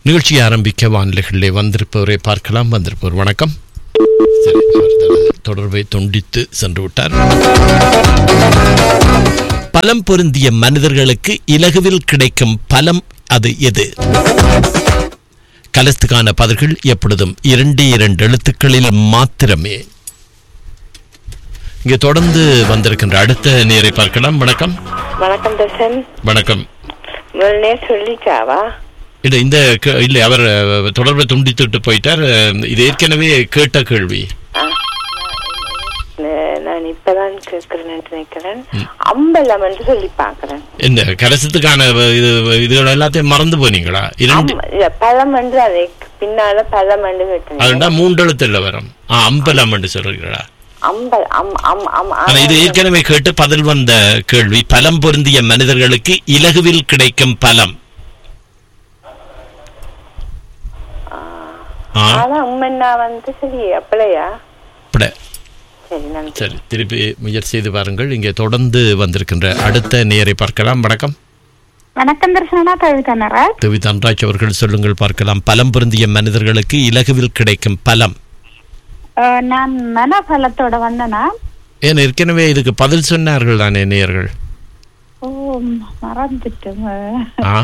நிகழ்ச்சியை ஆரம்பிக்க வானிலைகளிலே வந்திருப்பவரை பார்க்கலாம் வந்திருப்பவர் வணக்கம் சரி அவர் தனது தொடர்பை துண்டித்து சென்று விட்டார் பலம் பொருந்திய மனிதர்களுக்கு இலகுவில் கிடைக்கும் பலம் அது எது கலத்துக்கான பதில்கள் எப்பொழுதும் இரண்டு இரண்டு எழுத்துக்களில் மாத்திரமே இங்கே தொடர்ந்து வந்திருக்கின்ற அடுத்த நேரை பார்க்கலாம் வணக்கம் வணக்கம் தர்ஷன் வணக்கம் முதல்ல சொல்லிட்டாவா இல்ல இந்த கே- இல்ல அவர் அஹ், தொடர்பை துண்டித்துட்டு போயிட்டார் அஹ், இது ஏற்கனவே கேட்ட கேள்வி ஆ. நா- நான் இப்பதான் கேட்கிறேன் நினைக்கிறேன் அம்பலம் என்று சொல்லி பாக்குறேன் இந்த கலசத்துக்கான இது இதுகள் எல்லாத்தையும் மறந்து போனீங்களா இரண்டு அம்- இல்ல பழம் என்று அதை பின்னால பழம் என்று கேட்டேன் அதுண்டா மூன்று எழுத்துல வரும் ஆ, அம்பலம் என்று சொல்றீங்களா அம்பல் அம் அம் அம் ஆனா இது ஏற்கனவே கேட்டு பதில் வந்த கேள்வி பலம் பொருந்திய மனிதர்களுக்கு இலகுவில் கிடைக்கும் பலம் ஆ ஆனா உண்மைன்னா வந்து சரி அப்படியா இப்படி. சரி நன்றி சரி திருப்பி முயற்சி செய்து பாருங்கள் இங்கே தொடர்ந்து வந்திருக்கின்ற அடுத்த நேரை பார்க்கலாம் வணக்கம் வணக்கம் தர்ஷனா கவிதனரா தேவி தன்ராஜ் அவர்கள் சொல்லுங்கள் பார்க்கலாம் பலம் பொருந்திய மனிதர்களுக்கு இலகுவில் கிடைக்கும் பலம் நான் மனபலத்தோட வந்தனா ஏன் ஏற்கனவே இதுக்கு பதில் சொன்னார்கள் தானே நேயர்கள் ஓ மறந்துட்டு ஆ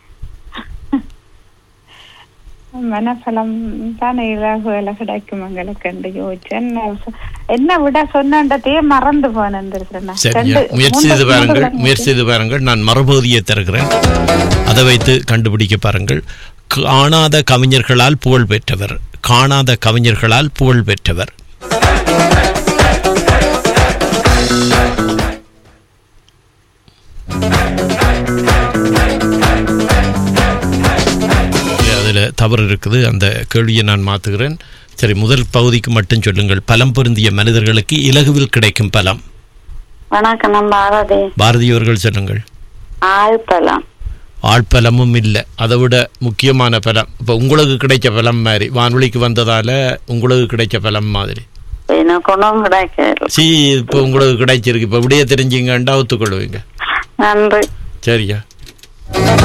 மனபலம் தானே இலகுல கிடைக்கும் எங்களுக்கு என்று யோசிச்சேன் என்ன விட சொன்னதையே மறந்து போனேன் தர்ஷனா சரியா முயற்சி செய்து பாருங்கள் முயற்சி செய்து பாருங்கள் நான் மறுபகுதியை தருகிறேன் அதை வைத்து கண்டுபிடிக்க பாருங்கள் காணாத கவிஞர்களால் புகழ் பெற்றவர் காணாத கவிஞர்களால் புகழ் பெற்றவர் அதில் தவறு இருக்குது அந்த கேள்வியை நான் மாற்றுகிறேன் சரி முதல் பகுதிக்கு மட்டும் சொல்லுங்கள் பலம் பொருந்திய மனிதர்களுக்கு இலகுவில் கிடைக்கும் பலம் வணக்கம் நம்ம பாரதி பாரதி அவர்கள் சொல்லுங்கள் ஆழ்பலம் ஆட்பலமும் இல்லை அதை விட முக்கியமான பலம் இப்போ உங்களுக்கு கிடைச்ச பலம் மாதிரி வானொலிக்கு வந்ததால உங்களுக்கு கிடைச்ச பலம் மாதிரி எனக்கு ஒன்றும் கிடைக்கல சி இப்போ உங்களுக்கு கிடைச்சிருக்கு இப்போ இப்படியே தெரிஞ்சுங்கண்டா ஒத்துக்கொள்வீங்க நன்றி சரியா